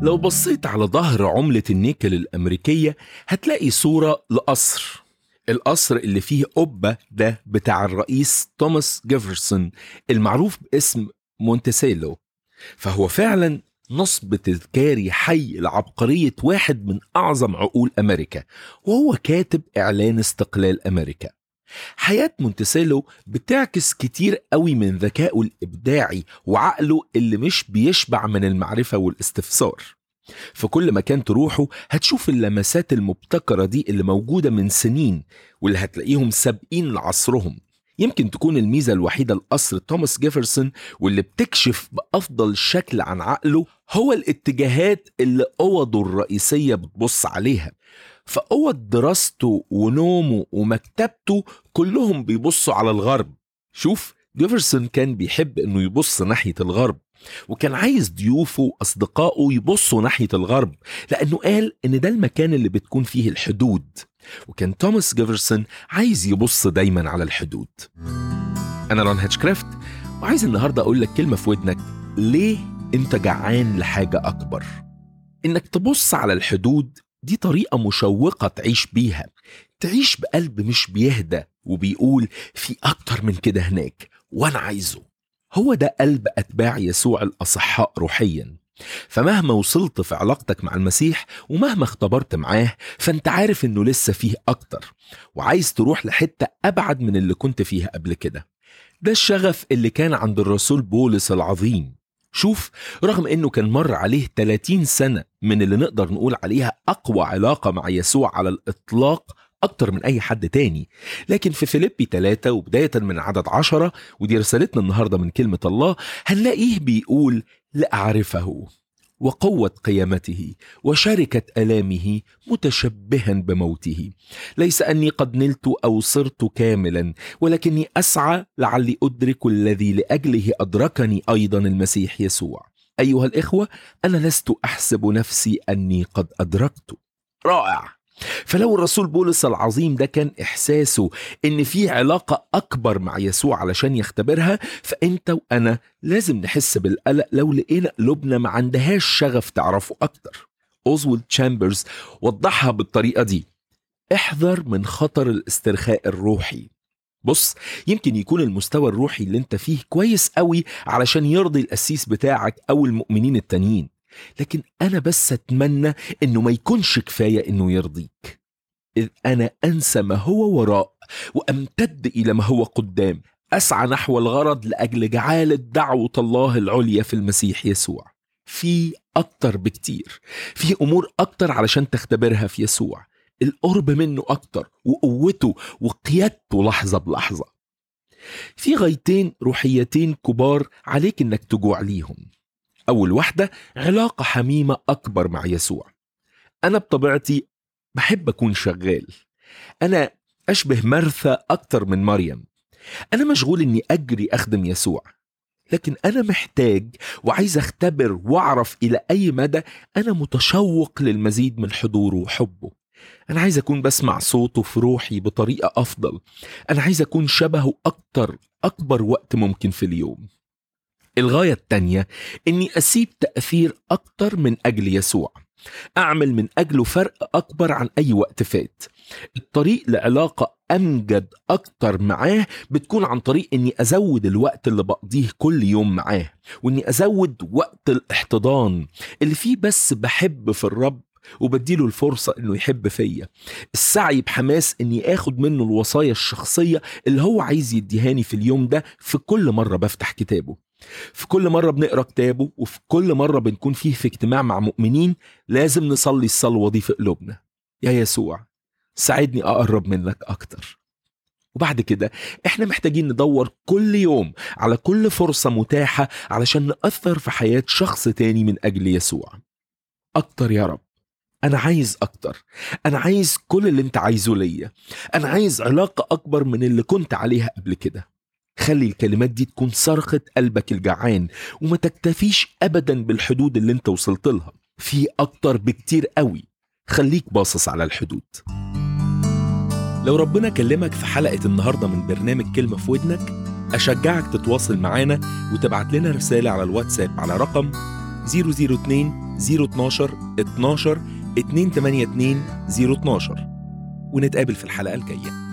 لو بصيت على ظهر عملة النيكل الأمريكية هتلاقي صورة لقصر القصر اللي فيه قبة ده بتاع الرئيس توماس جيفرسون المعروف باسم مونتسيلو فهو فعلا نصب تذكاري حي لعبقرية واحد من أعظم عقول أمريكا وهو كاتب إعلان استقلال أمريكا حياة مونتسيلو بتعكس كتير قوي من ذكائه الإبداعي وعقله اللي مش بيشبع من المعرفة والاستفسار في كل مكان تروحه هتشوف اللمسات المبتكرة دي اللي موجودة من سنين واللي هتلاقيهم سابقين لعصرهم يمكن تكون الميزة الوحيدة لقصر توماس جيفرسون واللي بتكشف بأفضل شكل عن عقله هو الاتجاهات اللي أوضه الرئيسية بتبص عليها فأوض دراسته ونومه ومكتبته كلهم بيبصوا على الغرب شوف جيفرسون كان بيحب انه يبص ناحية الغرب وكان عايز ضيوفه وأصدقائه يبصوا ناحية الغرب لأنه قال إن ده المكان اللي بتكون فيه الحدود وكان توماس جيفرسون عايز يبص دايما على الحدود أنا رون هاتشكرافت وعايز النهاردة أقول لك كلمة في ودنك ليه أنت جعان لحاجة أكبر إنك تبص على الحدود دي طريقة مشوقة تعيش بيها تعيش بقلب مش بيهدى وبيقول في أكتر من كده هناك وأنا عايزه هو ده قلب أتباع يسوع الأصحاء روحيا فمهما وصلت في علاقتك مع المسيح ومهما اختبرت معاه فانت عارف انه لسه فيه اكتر وعايز تروح لحتة ابعد من اللي كنت فيها قبل كده ده الشغف اللي كان عند الرسول بولس العظيم شوف رغم انه كان مر عليه 30 سنة من اللي نقدر نقول عليها اقوى علاقة مع يسوع على الاطلاق أكتر من أي حد تاني لكن في فيليبي 3 وبداية من عدد عشرة ودي رسالتنا النهاردة من كلمة الله هنلاقيه بيقول لأعرفه وقوة قيامته وشركة ألامه متشبها بموته ليس أني قد نلت أو صرت كاملا ولكني أسعى لعلي أدرك الذي لأجله أدركني أيضا المسيح يسوع أيها الإخوة أنا لست أحسب نفسي أني قد أدركت رائع فلو الرسول بولس العظيم ده كان إحساسه إن في علاقة أكبر مع يسوع علشان يختبرها فأنت وأنا لازم نحس بالقلق لو لقينا قلوبنا ما عندهاش شغف تعرفه أكتر أوزولد تشامبرز وضحها بالطريقة دي احذر من خطر الاسترخاء الروحي بص يمكن يكون المستوى الروحي اللي انت فيه كويس قوي علشان يرضي القسيس بتاعك او المؤمنين التانيين لكن أنا بس أتمنى إنه ما يكونش كفاية إنه يرضيك إذ أنا أنسى ما هو وراء وأمتد إلى ما هو قدام أسعى نحو الغرض لأجل جعالة دعوة الله العليا في المسيح يسوع في أكتر بكتير في أمور أكتر علشان تختبرها في يسوع القرب منه أكتر وقوته وقيادته لحظة بلحظة في غايتين روحيتين كبار عليك إنك تجوع ليهم أول واحدة علاقة حميمة أكبر مع يسوع أنا بطبيعتي بحب أكون شغال أنا أشبه مرثى أكتر من مريم أنا مشغول إني أجري أخدم يسوع لكن أنا محتاج وعايز أختبر وأعرف إلى أي مدى أنا متشوق للمزيد من حضوره وحبه أنا عايز أكون بسمع صوته في روحي بطريقة أفضل أنا عايز أكون شبهه أكتر أكبر وقت ممكن في اليوم الغاية التانية إني أسيب تأثير أكتر من أجل يسوع أعمل من أجله فرق أكبر عن أي وقت فات الطريق لعلاقة أمجد أكتر معاه بتكون عن طريق إني أزود الوقت اللي بقضيه كل يوم معاه وإني أزود وقت الاحتضان اللي فيه بس بحب في الرب وبديله الفرصة إنه يحب فيا السعي بحماس إني آخد منه الوصايا الشخصية اللي هو عايز يديهاني في اليوم ده في كل مرة بفتح كتابه في كل مرة بنقرا كتابه وفي كل مرة بنكون فيه في اجتماع مع مؤمنين لازم نصلي الصلوة دي في قلوبنا يا يسوع ساعدني أقرب منك أكتر وبعد كده احنا محتاجين ندور كل يوم على كل فرصة متاحة علشان نأثر في حياة شخص تاني من أجل يسوع أكتر يا رب أنا عايز أكتر أنا عايز كل اللي أنت عايزه ليا أنا عايز علاقة أكبر من اللي كنت عليها قبل كده خلي الكلمات دي تكون صرخة قلبك الجعان وما تكتفيش أبدا بالحدود اللي انت وصلت لها في أكتر بكتير قوي خليك باصص على الحدود لو ربنا كلمك في حلقة النهاردة من برنامج كلمة في ودنك أشجعك تتواصل معانا وتبعت لنا رسالة على الواتساب على رقم 002 012 12 282 012 ونتقابل في الحلقة الجاية